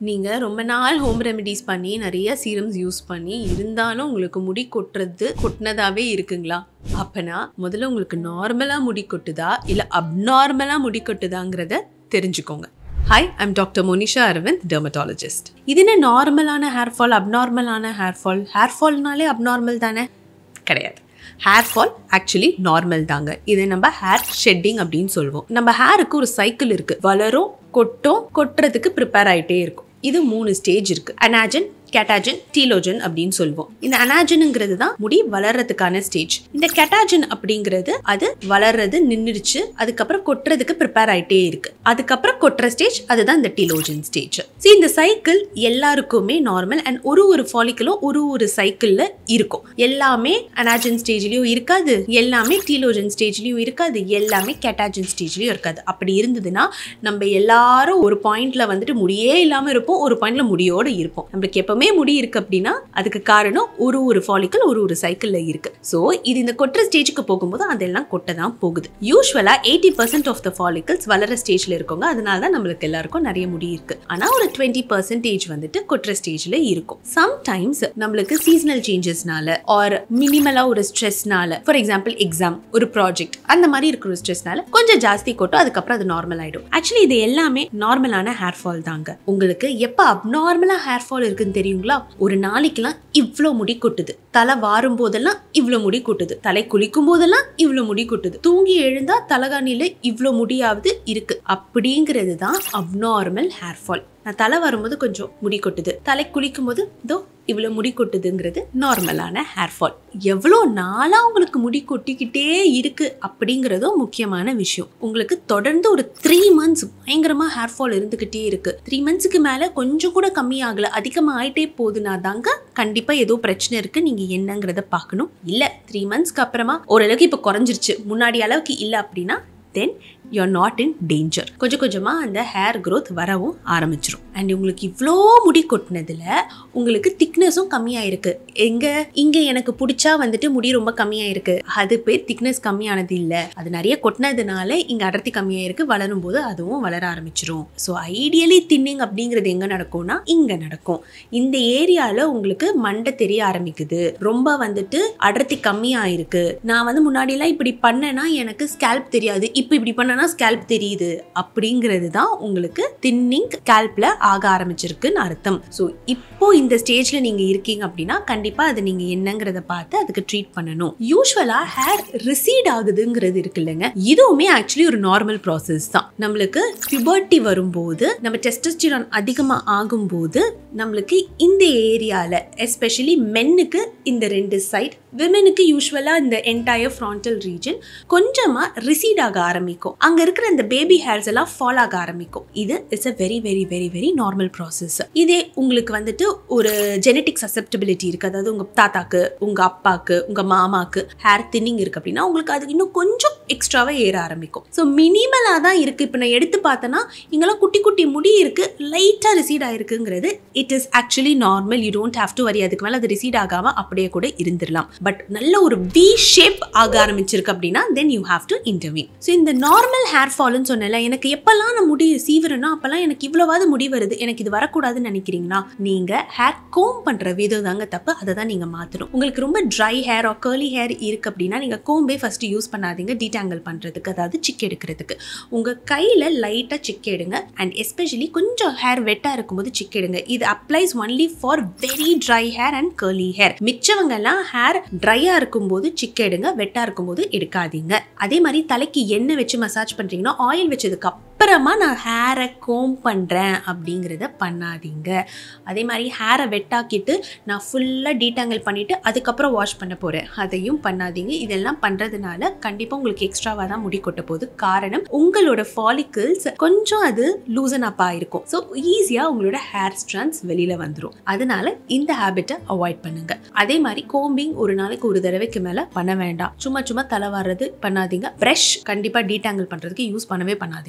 நீங்கள் ரொம்ப நாள் ஹோம் ரெமெடிஸ் பண்ணி நிறைய சீரம்ஸ் யூஸ் பண்ணி இருந்தாலும் உங்களுக்கு முடி கொட்டுறது கொட்டினதாவே இருக்குங்களா அப்பனா முதல்ல உங்களுக்கு நார்மலாக முடி கொட்டுதா இல்லை அப்நார்மலாக முடி கொட்டுதாங்கிறத தெரிஞ்சுக்கோங்க hi I'm doctor Monisha Aravind dermatologist இது என்ன நார்மலான ஹேர் ஃபால் அப்நார்மலான ஹேர் ஃபால் ஹேர் ஃபால்னாலே அப்நார்மல் தானே கிடையாது ஹேர் ஃபால் ஆக்சுவலி நார்மல் தாங்க இதை நம்ம ஹேர் ஷெட்டிங் அப்படின்னு சொல்லுவோம் நம்ம ஹேருக்கு ஒரு சைக்கிள் இருக்கு வளரும் கொட்டும் கொட்டுறதுக்கு ப்ரிப்பேர் ஆகிட்டே இருக்கும் இது மூணு ஸ்டேஜ் இருக்கு அனாஜன் கேட்டாஜன் டீலோஜன் அப்படின்னு சொல்லுவோம் இந்த அனாஜனுங்கிறது தான் முடி வளர்றதுக்கான ஸ்டேஜ் இந்த கேட்டாஜன் அப்படிங்கிறது அது வளர்றது நின்றுடுச்சு அதுக்கப்புறம் கொட்டுறதுக்கு ப்ரிப்பேர் ஆயிட்டே இருக்கு அதுக்கப்புறம் கொட்டுற ஸ்டேஜ் அதுதான் இந்த டீலோஜன் ஸ்டேஜ் ஸோ இந்த சைக்கிள் எல்லாருக்குமே நார்மல் அண்ட் ஒரு ஒரு ஃபாலிக்கலும் ஒரு ஒரு சைக்கிள்ல இருக்கும் எல்லாமே அனாஜன் ஸ்டேஜ்லயும் இருக்காது எல்லாமே டீலோஜன் ஸ்டேஜ்லயும் இருக்காது எல்லாமே கேட்டாஜன் ஸ்டேஜ்லயும் இருக்காது அப்படி இருந்ததுன்னா நம்ம எல்லாரும் ஒரு பாயிண்ட்ல வந்துட்டு முடியே இல்லாம இருப்போம் ஒரு பாயிண்ட்ல முடியோட இருப்போம் நம்மளுக்கு எப்பவுமே முடி இருக்கு அப்படின்னா அதுக்கு காரணம் ஒரு ஒரு ஃபாலிக்கல் ஒரு ஒரு சைக்கிள்ல இருக்கு ஸோ இது இந்த கொட்டுற ஸ்டேஜுக்கு போகும்போது அதெல்லாம் கொட்ட தான் போகுது யூஸ்வலா eighty percent of the follicles வளர ஸ்டேஜ்ல இருக்கவங்க அதனால தான் நம்மளுக்கு எல்லாருக்கும் நிறைய முடி இருக்கு ஆனா ஒரு டுவெண்ட்டி பர்சன்டேஜ் வந்துட்டு கொட்டுற ஸ்டேஜ்ல இருக்கும் சம்டைம்ஸ் நம்மளுக்கு சீசனல் சேஞ்சஸ்னால ஆர் மினிமலா ஒரு ஸ்ட்ரெஸ்னால ஃபார் எக்ஸாம்பிள் எக்ஸாம் ஒரு ப்ராஜெக்ட் அந்த மாதிரி இருக்கிற ஸ்ட்ரெஸ்னால கொஞ்சம் ஜாஸ்தி கொட்டும் அதுக்கப்புறம் அது நார்மல் ஆயிடும் ஆக்சுவலி இது எல்லாமே நார்மலான ஹேர் ஃபால் தாங்க உங்களுக்கு எப்போ அப்நார்மலா ஹேர் ஃபால் இருக்குன்னு தெரியுங்களா ஒரு நாளைக்கெல்லாம் இவ்வளோ முடி கொட்டுது தலை வாரும் போதெல்லாம் இவ்வளோ முடி கொட்டுது தலை குளிக்கும் போதெல்லாம் இவ்வளோ முடி கொட்டுது தூங்கி எழுந்தா தலகாணியில இவ்வளோ முடியாவது இருக்கு அப்படிங்கிறது தான் அப்நார்மல் ஹேர் ஃபால் நான் தலை வரும்போது கொஞ்சம் முடி கொட்டுது தலை குளிக்கும் போது இதோ இவ்வளோ முடி கொட்டுதுங்கிறது நார்மலான ஹேர் ஃபால் எவ்வளோ நாளாக உங்களுக்கு முடி கொட்டிக்கிட்டே இருக்கு அப்படிங்கிறதும் முக்கியமான விஷயம் உங்களுக்கு தொடர்ந்து ஒரு த்ரீ மந்த்ஸ் பயங்கரமாக ஹேர் ஃபால் இருந்துக்கிட்டே இருக்கு த்ரீ மந்த்ஸுக்கு மேலே கொஞ்சம் கூட கம்மியாகலை அதிகமாக ஆயிட்டே போகுதுன்னா தாங்க கண்டிப்பாக ஏதோ பிரச்சனை இருக்கு நீங்கள் என்னங்கிறத பார்க்கணும் இல்லை த்ரீ மந்த்ஸ்க்கு அப்புறமா ஓரளவுக்கு இப்போ குறைஞ்சிருச்சு முன்னாடி அளவுக்கு இல்லை அப்படின்னா then you are not in danger கொஞ்சம் கொஞ்சமாக அந்த ஹேர் க்ரோத் வரவும் ஆரம்பிச்சிடும் அண்ட் உங்களுக்கு இவ்வளோ முடி கொட்டினதில் உங்களுக்கு திக்னஸும் கம்மியாயிருக்கு எங்கே இங்கே எனக்கு பிடிச்சா வந்துட்டு முடி ரொம்ப கம்மியாயிருக்கு அது பேர் திக்னஸ் கம்மியானது இல்லை அது நிறைய கொட்டினதுனால இங்கே அடர்த்தி கம்மியாயிருக்கு வளரும் போது அதுவும் வளர ஆரம்பிச்சிரும் ஸோ ஐடியலி தின்னிங் அப்படிங்கிறது எங்கே நடக்கும்னா இங்கே நடக்கும் இந்த ஏரியாவில் உங்களுக்கு மண்டை தெரிய ஆரம்பிக்குது ரொம்ப வந்துட்டு அடர்த்தி கம்மியாயிருக்கு நான் வந்து முன்னாடிலாம் இப்படி பண்ணேன்னா எனக்கு ஸ்கேல்ப் தெரியாது இப்போ இப்படி பண்ணனா ஸ்கேல்ப் தெரியுது அப்படிங்கிறது தான் உங்களுக்கு தின்னிங் ஸ்கேல்ப்ல ஆக ஆரம்பிச்சிருக்குன்னு அர்த்தம் ஸோ இப்போ இந்த ஸ்டேஜ்ல நீங்க இருக்கீங்க அப்படின்னா கண்டிப்பா அது நீங்க என்னங்கிறத பார்த்து அதுக்கு ட்ரீட் பண்ணணும் யூஸ்வலா ஹேர் ரிசீட் ஆகுதுங்கிறது இருக்கு இல்லைங்க இதுவுமே ஆக்சுவலி ஒரு நார்மல் ப்ராசஸ் தான் நம்மளுக்கு பியூபர்ட்டி வரும்போது நம்ம டெஸ்டஸ்டிரான் அதிகமாக ஆகும்போது நம்மளுக்கு இந்த ஏரியாவில் எஸ்பெஷலி மென்னுக்கு இந்த ரெண்டு சைட் விமெனுக்கு யூஸ்வலாக இந்த என்டையர் ஃப்ரான்டல் ரீஜன் கொஞ்சமாக ரிசீட் ஆக ஆரம்பிக்கும் அங்கே இருக்கிற இந்த பேபி ஹேர்ஸ் எல்லாம் ஃபால் ஆக ஆரம்பிக்கும் இது it's a very very very very normal process இதே உங்களுக்கு வந்துட்டு ஒரு ஜெனட்டிக் சசப்டபிலிட்டி இருக்குது அதாவது உங்கள் தாத்தாக்கு உங்கள் அப்பாக்கு உங்கள் மாமாக்கு ஹேர் தின்னிங் இருக்குது அப்படின்னா உங்களுக்கு அது இன்னும் கொஞ்சம் எக்ஸ்ட்ராவாக ஏற ஆரம்பிக்கும் ஸோ மினிமலாக தான் இருக்குது இப்போ நான் எடுத்து பார்த்தேன்னா இங்கெல்லாம் குட்டி குட்டி முடி இருக்குது லைட்டாக ரிசீட் ஆயிருக்குங்கிறது it is actually normal you don't have to worry அதுக்கு மேலே அது ரிசீட் ஆகாமல் அப்படியே கூட இருந்துடலாம் பட் நல்ல ஒரு வி ஷேப் ஆக ஆரம்பிச்சிருக்கு அப்படின்னா then you have to interview so இந்த நார்மல் ஹேர் ஃபால்னு சொன்னல எனக்கு எப்பெல்லாம் நான் முடி சீவுறேனோ அப்பெல்லாம் எனக்கு இவ்வளவாவது முடி வருது எனக்கு இது வரக்கூடாதுன்னு நினைக்கிறீங்களா நீங்கள் ஹேர் கோம் பண்ணுற விதம் தாங்க தப்பு அதை தான் நீங்கள் மாற்றணும் உங்களுக்கு ரொம்ப dry hair or curly hair இருக்கு அப்படின்னா நீங்கள் கோம்பே ஃபஸ்ட்டு யூஸ் பண்ணாதீங்க டீடாங்கிள் பண்ணுறதுக்கு அதாவது சிக் எடுக்கிறதுக்கு உங்கள் கையில் லைட்டாக சிக் எடுங்க அண்ட் எஸ்பெஷலி கொஞ்சம் ஹேர் வெட்டாக இருக்கும்போது சிக் எடுங்க இது applies only for very dry hair and curly hair மிச்சவங்கெல்லாம் ஹேர் ட்ரையாக இருக்கும்போது சிக் எடுங்க வெட்டாக இருக்கும்போது எடுக்காதீங்க அதே மாதிரி தலைக்கு எண்ணெய் வச்சு மசாஜ் பண்ணுறீங்கன்னா ஆயில் வச்சதுக்கு அப்புறமா நான் ஹேரை கோம் பண்ணுறேன் அப்படிங்கிறத பண்ணாதீங்க அதே மாதிரி ஹேரை வெட்டாக்கிட்டு நான் ஃபுல்லாக டீட்டாங்கல் பண்ணிவிட்டு அதுக்கப்புறம் வாஷ் பண்ண போகிறேன் அதையும் பண்ணாதீங்க இதெல்லாம் பண்ணுறதுனால கண்டிப்பாக உங்களுக்கு எக்ஸ்ட்ராவாக தான் முடி கொட்ட போகுது காரணம் உங்களோட ஃபாலிக்கிள்ஸ் கொஞ்சம் அது லூசன் அப் ஆயிருக்கும் ஸோ ஈஸியாக உங்களோட ஹேர் ஸ்ட்ரான்ஸ் வெளியில் வந்துடும் அதனால இந்த ஹேபிட்டை அவாய்ட் பண்ணுங்க அதே மாதிரி கோம்பிங் ஒரு நாளைக்கு ஒரு தடவைக்கு மேலே பண்ண வேண்டாம் சும்மா சும்மா தலை வர்றது பண்ணாதீங்க ப்ரஷ் கண்டிப்பாக டீடாங்கிள் பண்ணுறதுக்கு யூஸ் பண்ணவே பண்ணாதீங்க நீங்கள்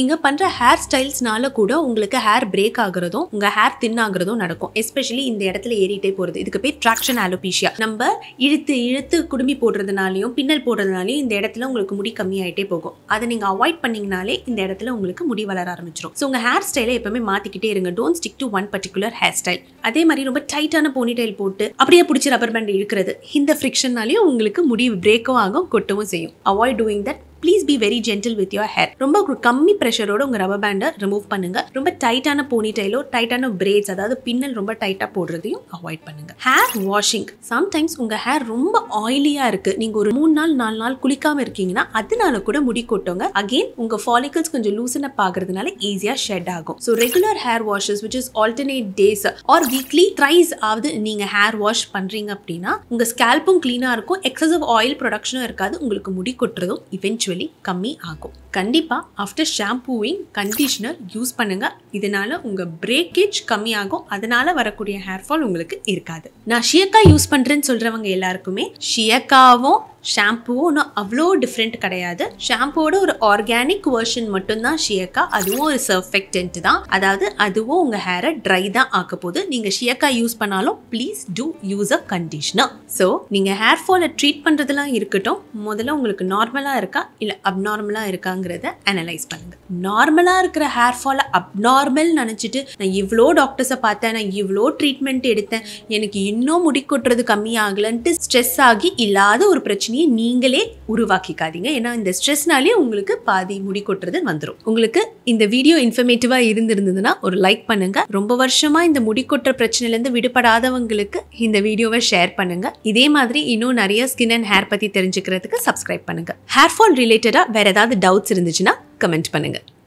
நீங்க பண்ற ஹேர் ஸ்டைல்ஸ்னால கூட உங்களுக்கு ஹேர் பிரேக் ஆகுறதும் உங்க ஹேர் தின் ஆகுறதும் நடக்கும் எஸ்பெஷலி இந்த இடத்துல ஏறிட்டே போறது இதுக்கு பேர் ட்ராக்ஷன் ஆலோபீஷியா நம்ம இழுத்து இழுத்து குடுமி போடுறதுனாலையும் பின்னல் போடுறதுனாலையும் இந்த இடத்துல உங்களுக்கு முடி கம்மியாயிட்டே போகும் அதை நீங்க அவாய்ட் பண்ணீங்கனாலே இந்த இடத்துல உங்களுக்கு முடி வளர ஆரம்பிச்சிடும் ஸோ உங்க ஹேர் ஸ்டைலை எப்பவுமே மாத்திக்கிட்டே இருங்க don't stick to one particular hair style அதே மாதிரி ரொம்ப டைட்டான போனிடைல் போட்டு அப்படியே பிடிச்சி ரப்பர் பேண்ட் இழுக்கிறது இந்த ஃப்ரிக்ஷன்னாலேயும் உங்களுக்கு முடி பிரேக்கும் ஆகும் கொட்டவும் செய்யும் avoid doing that please be very gentle with your hair ரொம்ப ஒரு கம்மி ப்ரெஷரோட உங்கள் ரப்பர் பேண்டை ரிமூவ் பண்ணுங்க ரொம்ப டைட்டான போனி டைலோ டைட்டான பிரேட்ஸ் அதாவது பின்னல் ரொம்ப டைட்டாக போடுறதையும் அவாய்ட் பண்ணுங்க ஹேர் வாஷிங் சம்டைம்ஸ் உங்கள் ஹேர் ரொம்ப ஆயிலியாக இருக்கு நீங்கள் ஒரு மூணு நாள் நாலு நாள் குளிக்காம இருக்கீங்கன்னா அதனால கூட முடி கொட்டுங்க அகெயின் உங்கள் ஃபாலிகல்ஸ் கொஞ்சம் லூசன் அப் ஆகுறதுனால ஈஸியாக ஷெட் ஆகும் so regular hair washes which is alternate days or weekly thrice ஆகுது நீங்கள் ஹேர் வாஷ் பண்ணுறீங்க அப்படின்னா உங்கள் ஸ்கேல்ப்பும் க்ளீனாக இருக்கும் எக்ஸசிவ் ஆயில் ப்ரொடக்ஷனும் இருக்காது உங்களுக்கு முடி கொட்டுறதும் இவென்ச்சுவலி கம்மி ஆகும் கண்டிப்பாக ஆஃப்டர் ஷாம்பூவிங் கண்டிஷனர் யூஸ் பண்ணுங்க இதனால உங்க பிரேக்கேஜ் கம்மியாகும் அதனால வரக்கூடிய ஹேர் ஃபால் உங்களுக்கு இருக்காது நான் ஷியக்கா யூஸ் பண்றேன்னு சொல்றவங்க எல்லாருக்குமே ஷியக்காவும் ஷாம்புவும் ஒன்றும் அவ்வளோ டிஃப்ரெண்ட் கிடையாது ஷாம்புவோட ஒரு ஆர்கானிக் வெர்ஷன் மட்டும்தான் ஷியக்கா அதுவும் ஒரு சர்ஃபெக்டன்ட் தான் அதாவது அதுவும் உங்கள் ஹேரை ட்ரை தான் ஆக்க போகுது நீங்கள் ஷியக்கா யூஸ் பண்ணாலும் please do use a conditioner so நீங்கள் ஹேர் ஃபாலை ட்ரீட் பண்ணுறதுலாம் இருக்கட்டும் முதல்ல உங்களுக்கு நார்மலாக இருக்கா இல்லை அப்நார்மலாக இருக்காங்கிறத அனலைஸ் பண்ணுங்க நார்மலாக இருக்கிற ஹேர் ஃபாலை அப்நார்மல் நினச்சிட்டு நான் இவ்வளோ டாக்டர்ஸை பார்த்தேன் நான் இவ்வளோ ட்ரீட்மெண்ட் எடுத்தேன் எனக்கு இன்னும் முடி கொட்டுறது கம்மி ஆகலன்ட்டு ஸ்ட்ரெஸ் ஆகி இல்லாத ஒரு பிரச்சனையை நீங்களே உருவாக்கிக்காதீங்க ஏன்னா இந்த ஸ்ட்ரெஸ்னாலே உங்களுக்கு பாதி முடி கொட்டுறது வந்துடும் உங்களுக்கு இந்த வீடியோ இன்ஃபர்மேட்டிவாக இருந்திருந்ததுன்னா ஒரு லைக் பண்ணுங்க ரொம்ப வருஷமா இந்த முடி கொட்டுற பிரச்சனையிலேருந்து விடுபடாதவங்களுக்கு இந்த வீடியோவை ஷேர் பண்ணுங்க இதே மாதிரி இன்னும் நிறைய ஸ்கின் அண்ட் ஹேர் பற்றி தெரிஞ்சுக்கிறதுக்கு சப்ஸ்கிரைப் பண்ணுங்க ஹேர் ஃபால் ரிலேட்டடாக வேற ஏதாவது டவுட்ஸ் இருந்துச்சுன்னா கமெண்ட் பண்ணுங்க